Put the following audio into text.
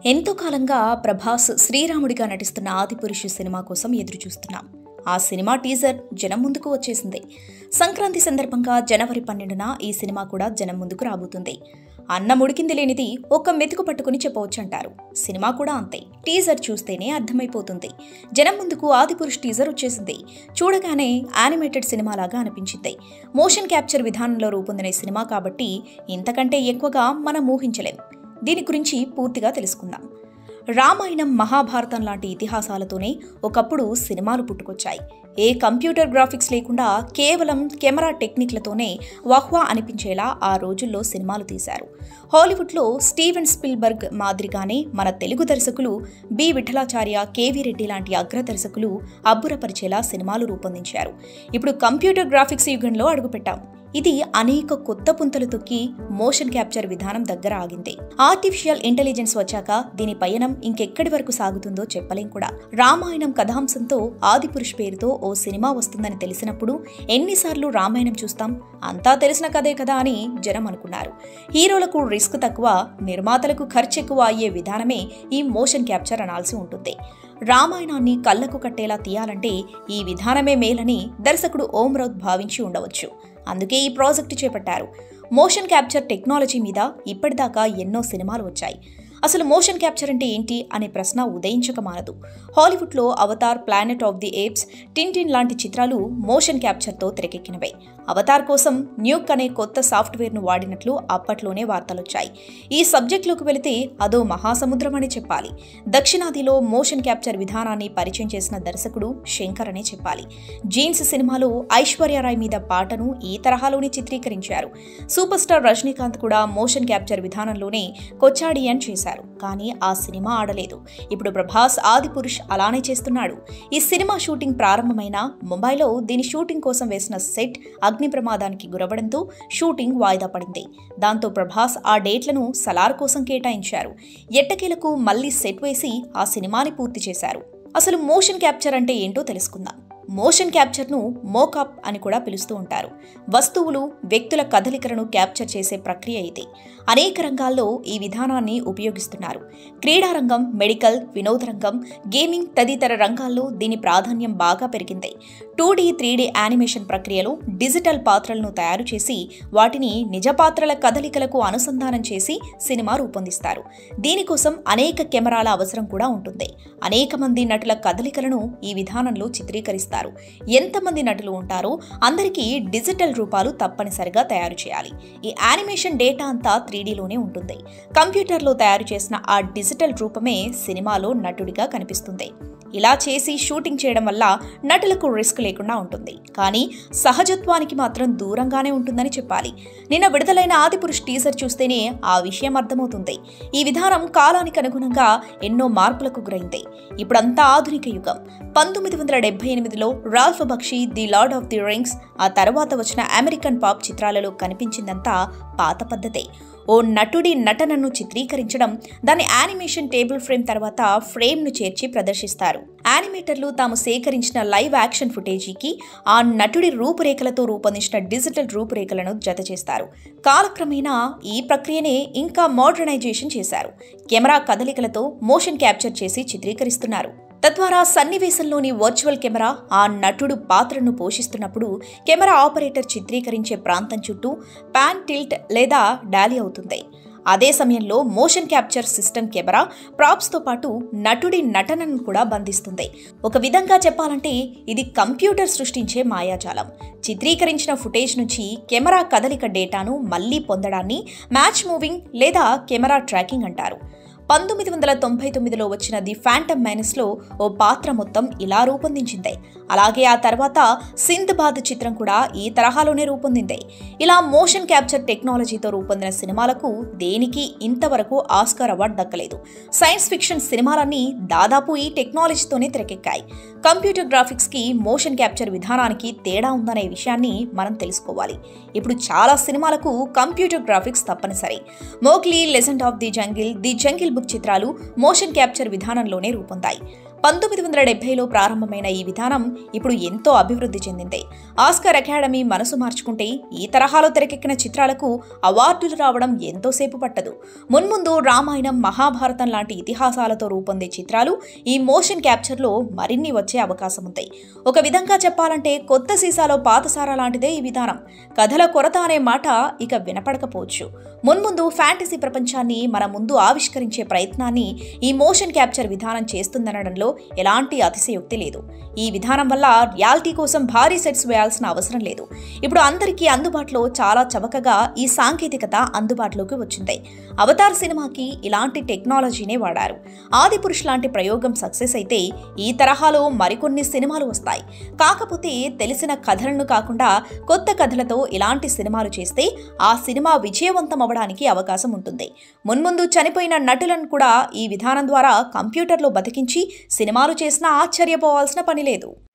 ఎంతో కాలంగా ప్రభాస్ శ్రీరాముడిగా నటిస్తున్న ఆదిపురుషు సినిమా కోసం ఎదురు చూస్తున్నాం ఆ సినిమా టీజర్ జనం ముందుకు వచ్చేసింది సంక్రాంతి సందర్భంగా జనవరి పన్నెండున ఈ సినిమా కూడా జనం ముందుకు రాబోతుంది అన్నం ఉడికింది లేనిది ఒక మెతుకు పట్టుకుని చెప్పవచ్చంటారు సినిమా కూడా అంతే టీజర్ చూస్తేనే అర్థమైపోతుంది జనం ముందుకు ఆదిపురుష్ టీజర్ వచ్చేసింది చూడగానే యానిమేటెడ్ సినిమాలాగా అనిపించింది మోషన్ క్యాప్చర్ విధానంలో రూపొందిన ఈ సినిమా కాబట్టి ఇంతకంటే ఎక్కువగా మనం ఊహించలేం దీని గురించి పూర్తిగా తెలుసుకుందాం రామాయణం మహాభారతం లాంటి ఇతిహాసాలతోనే ఒకప్పుడు సినిమాలు పుట్టుకొచ్చాయి ఏ కంప్యూటర్ గ్రాఫిక్స్ లేకుండా కేవలం కెమెరా టెక్నిక్లతోనే వహ్వా అనిపించేలా ఆ రోజుల్లో సినిమాలు తీశారు హాలీవుడ్లో స్టీవెన్ స్పిల్బర్గ్ మాదిరిగానే మన తెలుగు దర్శకులు బి విఠలాచార్య కేవీ రెడ్డి లాంటి అగ్ర దర్శకులు అబ్బురపరిచేలా సినిమాలు రూపొందించారు ఇప్పుడు కంప్యూటర్ గ్రాఫిక్స్ యుగంలో అడుగుపెట్టాం ఇది అనేక కొత్త పుంతలు తొక్కి మోషన్ క్యాప్చర్ విధానం దగ్గర ఆగింది ఆర్టిఫిషియల్ ఇంటెలిజెన్స్ వచ్చాక దీని పయనం ఇంకెక్కడి వరకు సాగుతుందో చెప్పలేం కూడా రామాయణం కథాంశంతో ఆదిపురుష్ పేరుతో ఓ సినిమా వస్తుందని తెలిసినప్పుడు ఎన్నిసార్లు రామాయణం చూస్తాం అంతా తెలిసిన కథే కదా అని జనం అనుకున్నారు హీరోలకు రిస్క్ తక్కువ నిర్మాతలకు ఖర్చు ఎక్కువ అయ్యే విధానమే ఈ మోషన్ క్యాప్చర్ అనాల్సి ఉంటుంది రామాయణాన్ని కళ్ళకు కట్టేలా తీయాలంటే ఈ విధానమే మేలని దర్శకుడు ఓం రౌత్ భావించి ఉండవచ్చు అందుకే ఈ ప్రాజెక్టు చేపట్టారు మోషన్ క్యాప్చర్ టెక్నాలజీ మీద ఇప్పటిదాకా ఎన్నో సినిమాలు వచ్చాయి అసలు మోషన్ క్యాప్చర్ అంటే ఏంటి అనే ప్రశ్న ఉదయించక మానదు హాలీవుడ్లో Avatar Planet of the Apes Tintin లాంటి చిత్రాలు మోషన్ క్యాప్చర్తో తెరకెక్కినవే అవతార్ కోసం న్యూక్ అనే కొత్త సాఫ్ట్వేర్ను వాడినట్లు అప్పట్లోనే వార్తలొచ్చాయి ఈ సబ్జెక్టులోకి వెళితే అదో మహాసముద్రం అని చెప్పాలి దక్షిణాదిలో మోషన్ క్యాప్చర్ విధానాన్ని పరిచయం చేసిన దర్శకుడు శంకర్ అనే చెప్పాలి జీన్స్ సినిమాలో ఐశ్వర్యరాయ్ మీద పాటను ఈ తరహాలోనే చిత్రీకరించారు సూపర్ స్టార్ రజనీకాంత్ కూడా మోషన్ క్యాప్చర్ విధానంలోనే కొచ్చాడియన్ చేశారు కానీ ఆ సినిమా ఆడలేదు ఇప్పుడు ప్రభాస్ ఆది పురుష్ అలానే చేస్తున్నాడు ఈ సినిమా షూటింగ్ ప్రారంభమైన ముంబైలో దీని షూటింగ్ కోసం వేసిన సెట్ అగ్ని ప్రమాదానికి గురవడంతో షూటింగ్ వాయిదా పడింది దాంతో ప్రభాస్ ఆ డేట్లను సలార్ కోసం కేటాయించారు ఎట్టకేలకు మళ్లీ సెట్ వేసి ఆ సినిమాని పూర్తి చేశారు అసలు మోషన్ క్యాప్చర్ అంటే ఏంటో తెలుసుకుందాం మోషన్ క్యాప్చర్ను మోకాప్ అని కూడా పిలుస్తూ ఉంటారు వస్తువులు వ్యక్తుల కదలికలను క్యాప్చర్ చేసే ప్రక్రియ ఇది అనేక రంగాల్లో ఈ విధానాన్ని ఉపయోగిస్తున్నారు క్రీడారంగం మెడికల్ వినోద రంగం గేమింగ్ తదితర రంగాల్లో దీని ప్రాధాన్యం బాగా పెరిగింది two D three D animation ప్రక్రియలో డిజిటల్ పాత్రలను తయారు చేసి వాటిని నిజ పాత్రల కదలికలకు అనుసంధానం చేసి సినిమా రూపొందిస్తారు దీనికోసం అనేక కెమెరాల అవసరం కూడా ఉంటుంది అనేక మంది నటుల కదలికలను ఈ విధానంలో చిత్రీకరిస్తారు ఎంతమంది నటులు ఉంటారో అందరికీ డిజిటల్ రూపాలు తప్పనిసరిగా తయారు చేయాలి ఈ యానిమేషన్ డేటా అంతా త్రీడీలోనే ఉంటుంది కంప్యూటర్లో తయారు చేసిన ఆ డిజిటల్ రూపమే సినిమాలో నటుడిగా కనిపిస్తుంది ఇలా చేసి షూటింగ్ చేయడం వల్ల నటులకు రిస్క్ లేకుండా ఉంటుంది కానీ సహజత్వానికి మాత్రం దూరంగానే ఉంటుందని చెప్పాలి నిన్న విడుదలైన ఆదిపురుష్ టీజర్ చూస్తేనే ఆ విషయం అర్థమవుతుంది ఈ విధానం కాలానికి అనుగుణంగా ఎన్నో మార్పులకు గురైంది ఇప్పుడంతా ఆధునిక యుగం పంతొమ్మిది వందల డెబ్బై ఎనిమిదిలో Ralph Bakshi the Lord of the Rings ఆ తర్వాత వచ్చిన అమెరికన్ పాప్ చిత్రాలలో కనిపించిందంతా పాత పద్ధతే ఓ నటుడి నటనను చిత్రీకరించడం దాని యానిమేషన్ టేబుల్ ఫ్రేమ్ తర్వాత ఫ్రేమ్ను చేర్చి ప్రదర్శిస్తారు యానిమేటర్లు తాము సేకరించిన లైవ్ యాక్షన్ ఫుటేజీకి ఆ నటుడి రూపురేఖలతో రూపొందించిన డిజిటల్ రూపురేఖలను జత చేస్తారు కాలక్రమేణా ఈ ప్రక్రియనే ఇంకా మోడర్నైజేషన్ చేశారు కెమెరా కదలికలతో మోషన్ క్యాప్చర్ చేసి చిత్రీకరిస్తున్నారు తద్వారా సన్నివేశంలోని వర్చువల్ కెమెరా ఆ నటుడు పాత్రను పోషిస్తున్నప్పుడు కెమెరా ఆపరేటర్ చిత్రీకరించే ప్రాంతం చుట్టూ పాన్ టిల్ట్ లేదా డాలీ అవుతుంది అదే సమయంలో మోషన్ క్యాప్చర్ సిస్టమ్ కెమెరా ప్రాప్స్తో పాటు నటుడి నటనను కూడా బంధిస్తుంది ఒక విధంగా చెప్పాలంటే ఇది కంప్యూటర్ సృష్టించే మాయాజాలం చిత్రీకరించిన ఫుటేజ్ నుంచి కెమెరా కదలిక డేటాను మళ్లీ పొందడాన్ని మ్యాచ్ మూవింగ్ లేదా కెమెరా ట్రాకింగ్ అంటారు పంతొమ్మిది వందల తొంభై తొమ్మిదిలో వచ్చిన ది ఫ్యాంటమ్ మైనస్లో ఓ పాత్ర మొత్తం ఇలా రూపొందించింది అలాగే ఆ తర్వాత సింధ్ చిత్రం కూడా ఈ తరహాలోనే రూపొందింది ఇలా మోషన్ క్యాప్చర్ టెక్నాలజీతో రూపొందిన సినిమాలకు దేనికి ఇంతవరకు ఆస్కార్ అవార్డు దక్కలేదు సైన్స్ ఫిక్షన్ సినిమాలన్నీ దాదాపు ఈ టెక్నాలజీతోనే తెరకెక్కాయి కంప్యూటర్ గ్రాఫిక్స్కి మోషన్ క్యాప్చర్ విధానానికి తేడా ఉందనే విషయాన్ని మనం తెలుసుకోవాలి ఇప్పుడు చాలా సినిమాలకు కంప్యూటర్ గ్రాఫిక్స్ తప్పనిసరి Mowgli Legend of the Jungle the Jungle Book చిత్రాలు మోషన్ క్యాప్చర్ విధానంలోనే రూపొందాయి పంతొమ్మిది వందల డెబ్బైలో ప్రారంభమైన ఈ విధానం ఇప్పుడు ఎంతో అభివృద్ధి చెందింది ఆస్కర్ అకాడమీ మనసు మార్చుకుంటే ఈ తరహాలో తెరకెక్కిన చిత్రాలకు అవార్డులు రావడం ఎంతోసేపు పట్టదు మున్ముందు రామాయణం మహాభారతం లాంటి ఇతిహాసాలతో రూపొందే చిత్రాలు ఈ మోషన్ క్యాప్చర్లో మరిన్ని వచ్చే అవకాశం ఉంది ఒక విధంగా చెప్పాలంటే కొత్త సీసాలో పాతసారా లాంటిదే ఈ విధానం కథల కొరత అనే మాట ఇక వినపడకపోవచ్చు మున్ముందు ఫ్యాంటసీ ప్రపంచాన్ని మన ముందు ఆవిష్కరించే ప్రయత్నాన్ని ఈ మోషన్ క్యాప్చర్ విధానం చేస్తుందనడంలో ఎలాంటి అతిశయోక్తి లేదు ఈ విధానం వల్ల రియాలిటీ కోసం భారీ సెట్స్ వేయాల్సిన అవసరం లేదు ఇప్పుడు అందరికీ అందుబాటులో చాలా చవకగా ఈ సాంకేతికత అందుబాటులోకి వచ్చింది అవతార్ సినిమాకి ఇలాంటి టెక్నాలజీనే వాడారు ఆది పురుష్ లాంటి ప్రయోగం సక్సెస్ అయితే ఈ తరహాలో మరికొన్ని సినిమాలు వస్తాయి కాకపోతే తెలిసిన కథలను కాకుండా కొత్త కథలతో ఇలాంటి సినిమాలు చేస్తే ఆ సినిమా విజయవంతం అవ్వడానికి అవకాశం ఉంటుంది మున్ముందు చనిపోయిన నటులను కూడా ఈ విధానం ద్వారా కంప్యూటర్లో బతికించి సినిమాలు చేసినా ఆశ్చర్యపోవాల్సిన పని లేదు